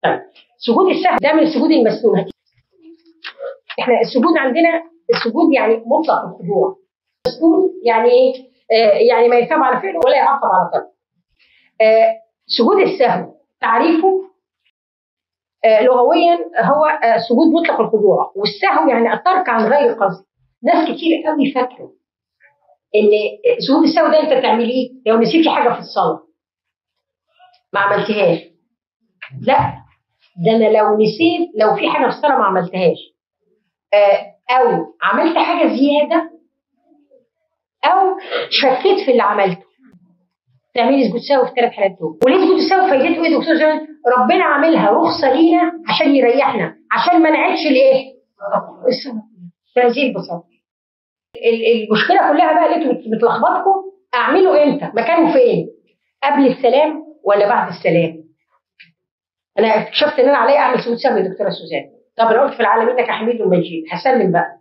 طيب سجود السهو ده من السجود المسنون احنا السجود عندنا السجود يعني مطلق الخضوع مسنون يعني ايه؟ آه يعني ما يثاب على فعله ولا يعاقب على تركه آه سجود السهو تعريفه آه لغويا هو آه سجود مطلق الخضوع والسهو يعني الترك عن غير قصد ناس كتير قوي فاكره ان سجود السهو ده انت تعمليه لو نسيتي حاجه في الصلاه ما عملتهاش لا ده انا لو نسيت لو في حاجه في الصلاه ما عملتهاش آه او عملت حاجه زياده او شكيت في اللي عملته تعملي سجود سهو في ثلاث حالات دول وليه سجود السهو فايدته ايه دكتور زمان ربنا عاملها رخصه لينا عشان يريحنا عشان ما نعيدش الايه بهذه البساطه المشكله كلها بقى اللي انتوا بتلخبطكم اعمله امتى مكانه فين قبل السلام ولا بعد السلام انا اكتشفت ان انا عليا اعمل سجود سهو يا دكتوره سوزان طب انا قلت في العالمين انك حميد ومجيد هسلم بقى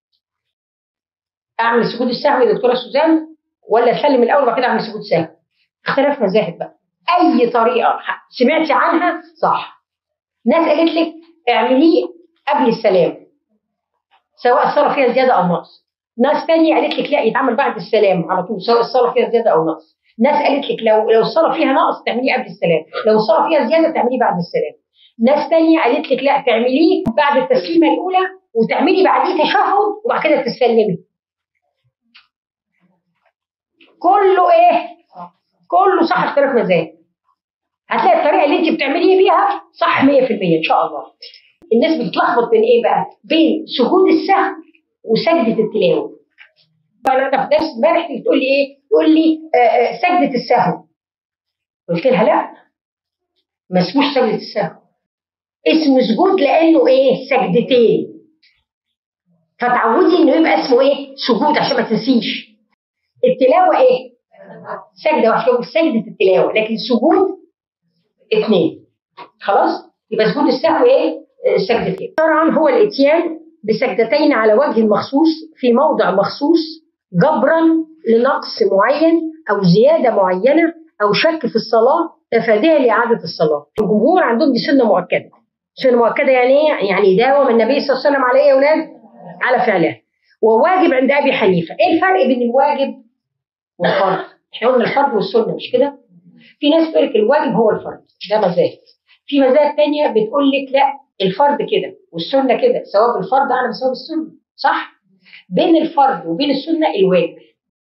اعمل سجود السهو يا دكتوره سوزان ولا اسلم الاول وبعد كده اعمل سجود سهو اختلاف مذاهب بقى اي طريقه سمعتي عنها صح ناس قالت لك اعمليه قبل السلام سواء الصلاه فيها زياده او نقص ناس تانية قالت لك لا يتعمل بعد السلام على طول سواء الصلاه فيها زياده او نقص ناس قالت لك لو لو الصلاه فيها نقص تعمليه قبل السلام لو الصلاه فيها زياده تعمليه بعد السلام ناس تانية قالت لك لا تعمليه بعد التسليمه الاولى وتعملي بعديه تشهد وبعد كده تسلمي كله ايه كله صح اختلاف مذاهب هتلاقي الطريقه اللي انت بتعمليه بيها صح 100% ان شاء الله الناس بتتلخبط بين ايه بقى بين سجود السهو وسجده التلاوه فانا في درس امبارح بتقول لي ايه تقول لي آه سجده السهو قلت لها لا ما اسموش سجده السهو اسمه سجود لانه ايه سجدتين فتعودي انه يبقى اسمه ايه سجود عشان ما تنسيش التلاوه ايه سجده واحده سجده التلاوه لكن سجود اثنين خلاص يبقى سجود السهو ايه سجدتين طبعا هو الاتيان بسجدتين على وجه مخصوص في موضع مخصوص جبرا لنقص معين او زياده معينه او شك في الصلاه تفاديها لاعاده الصلاه الجمهور عندهم دي سنه مؤكده سنه مؤكده يعني ايه يعني داوم النبي صلى الله عليه وسلم عليه يا اولاد على فعلها وواجب عند ابي حنيفه ايه الفرق بين الواجب والفرض احنا قلنا الفرض والسنه مش كده في ناس تقول لك الواجب هو الفرض ده مذاهب في مذاهب تانية بتقول لك لا الفرض كده والسنه كده ثواب الفرض اعلى من ثواب السنه صح بين الفرض وبين السنه الواجب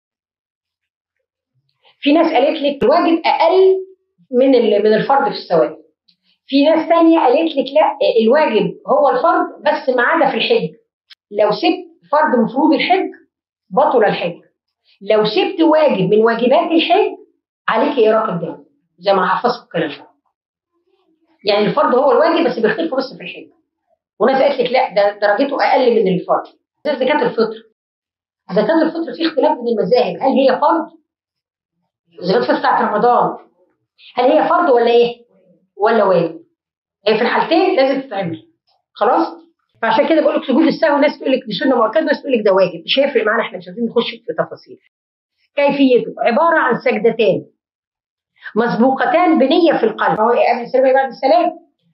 في ناس قالت لك الواجب اقل من من الفرض في الثواب في ناس تانية قالت لك لا الواجب هو الفرض بس ما عدا في الحج لو سبت فرض مفروض الحج بطل الحج لو سبت واجب من واجبات الحج عليك إراق الدم زي ما حفظت الكلام ده يعني الفرض هو الواجب بس بيختلفوا بس في الحج وناس قالت لك لا ده درجته اقل من الفرض زي زكاه الفطر زكاه الفطر في اختلاف بين المذاهب هل هي فرض زكاه الفطر بتاعت رمضان هل هي فرض ولا ايه ولا واجب هي في الحالتين لازم تتعمل خلاص فعشان كده بقول لك سجود السهو ناس تقول لك دي سنه مؤكده ناس تقول لك ده واجب مش هيفرق معانا احنا مش عايزين نخش في تفاصيل كيفيته عباره عن سجدتين مسبوقتان بنيه في القلب هو قبل السلام بعد السلام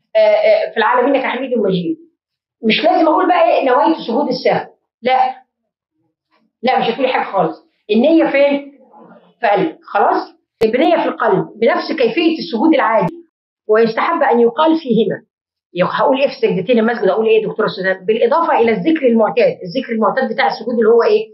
في العالمين كحميد مجيد مش لازم اقول بقى ايه نويت سجود السهو لا لا مش هتقولي حاجه خالص النيه فين في قلبك خلاص البنيه في القلب بنفس كيفيه السجود العادي ويستحب ان يقال فيهما هقول ايه في سجدتين المسجد اقول ايه دكتوره سوزان بالاضافه الى الذكر المعتاد الذكر المعتاد بتاع السجود اللي هو ايه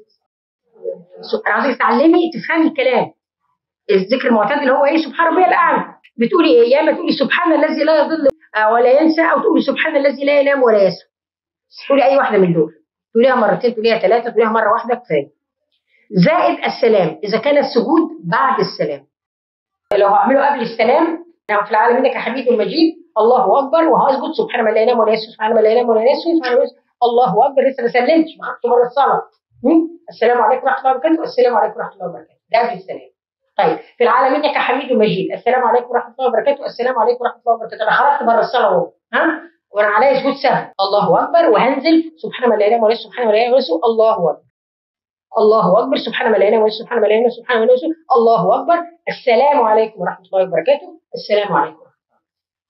انا عايزك تتعلمي تفهمي الكلام الذكر المعتاد اللي هو ايه سبحان ربي الاعلى بتقولي ايه يا اما تقولي سبحان الذي لا يضل ولا ينسى او تقولي سبحان الذي لا ينام ولا يسهو تقولي اي واحده من دول تقوليها مرتين تقوليها ثلاثه تقوليها مره واحده كفايه زائد السلام اذا كان السجود بعد السلام لو هعمله قبل السلام في العالمين كحميد مجيد الله اكبر وهسجد سبحان من لا ينام ولا يسهو سبحان من لا ينام ولا يسهو سبحان الله اكبر لسه ما سلمتش ما خدتش بره الصلاه السلام عليكم ورحمه الله وبركاته السلام عليكم ورحمه الله وبركاته ده قبل السلام طيب في العالمين كحميد مجيد السلام عليكم ورحمه الله وبركاته السلام عليكم ورحمه الله وبركاته انا خرجت بره الصلاه اهو ها وانا عليا سجود سهو الله اكبر وهنزل سبحان من لا ينام ولا يسهو سبحان من لا ينام ولا يسهو الله اكبر الله اكبر سبحان من لا ينام ولا يسهو سبحان من لا ينام سبحان من لا يسهو الله اكبر السلام عليكم ورحمه الله وبركاته السلام عليكم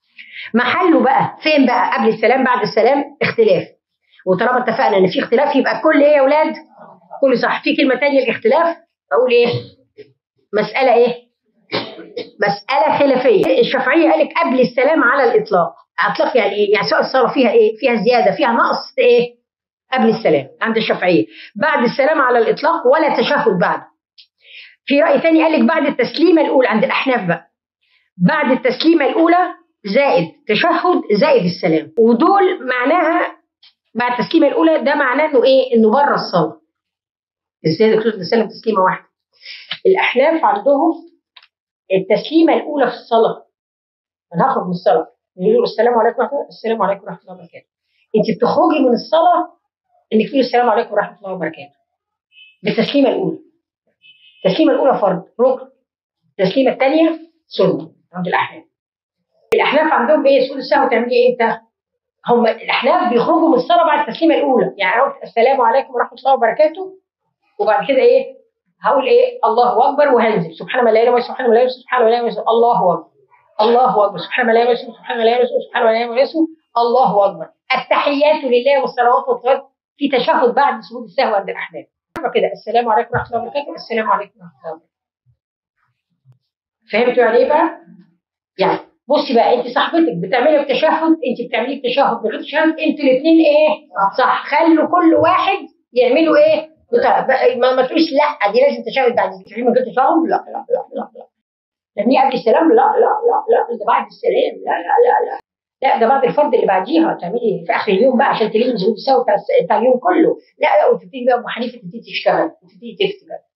محله بقى فين بقى قبل السلام بعد السلام اختلاف وطالما اتفقنا ان في اختلاف يبقى كل ايه يا اولاد كل صح في كلمه تانية الاختلاف اقول ايه مساله ايه مساله خلافيه الشافعيه قالت قبل السلام على الاطلاق اطلاق يعني ايه يعني سواء الصلاه فيها ايه فيها زياده فيها نقص ايه قبل السلام عند الشافعيه بعد السلام على الاطلاق ولا تشهد بعد في راي تاني قال لك بعد التسليمه الاولى عند الاحناف بقى بعد التسليمه الاولى زائد تشهد زائد السلام ودول معناها بعد التسليمه الاولى ده معناه انه ايه انه بره الصلاه ازاي يا دكتور تسلم تسليمه واحده الاحناف عندهم التسليمه الاولى في الصلاه انا هخرج من الصلاه يقولوا السلام عليكم ورحمه الله السلام عليكم ورحمه الله وبركاته انت بتخرجي من الصلاه انك تقولي السلام عليكم ورحمه الله وبركاته بالتسليمه الاولى التسليمه الاولى فرض ركن التسليمه الثانيه سنه عند الاحناف الاحناف عندهم ايه سجود السهو تعملي ايه انت هم الاحناف بيخرجوا من الصلاه بعد التسليمه الاولى يعني قلت السلام عليكم ورحمه الله وبركاته وبعد كده ايه هقول ايه الله اكبر وهنزل سبحان الله لا اله الا الله سبحان الله لا اله سبحان الله لا اله الله اكبر الله اكبر سبحان الله لا اله سبحان الله لا اله سبحان الله لا اله الله اكبر التحيات لله والصلوات والطيبات في تشهد بعد سجود السهو عند الاحناف كده السلام عليكم ورحمه الله وبركاته السلام عليكم ورحمه الله وبركاته فهمتوا يعني ايه بقى؟ يعني بصي بقى انت صاحبتك بتعملي التشهد انت بتعملي التشهد بغير تشهد انتوا الاثنين ايه؟ صح خلوا كل واحد يعملوا ايه؟ بتاع ما, ما تقوليش لا دي لازم تشهد بعد التشهد من غير تشهد لا لا لا لا لا لان قبل السلام لا لا لا لا ده بعد السلام لا لا لا لا لا ده بعد الفرض اللي بعديها تعملي في اخر اليوم بقى عشان تلمي زهود السوا بتاع اليوم كله لا لا وتبتدي بقى ام حنيفه تبتدي تشتغل وتبتدي تفتي بقى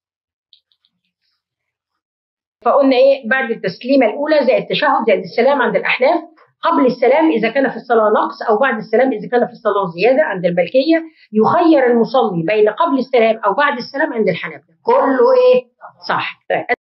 فقلنا ايه بعد التسليمه الاولى زائد التشهد زائد السلام عند الاحناف قبل السلام اذا كان في الصلاه نقص او بعد السلام اذا كان في الصلاه زياده عند الملكيه يخير المصلي بين قبل السلام او بعد السلام عند الحنابله كله ايه صح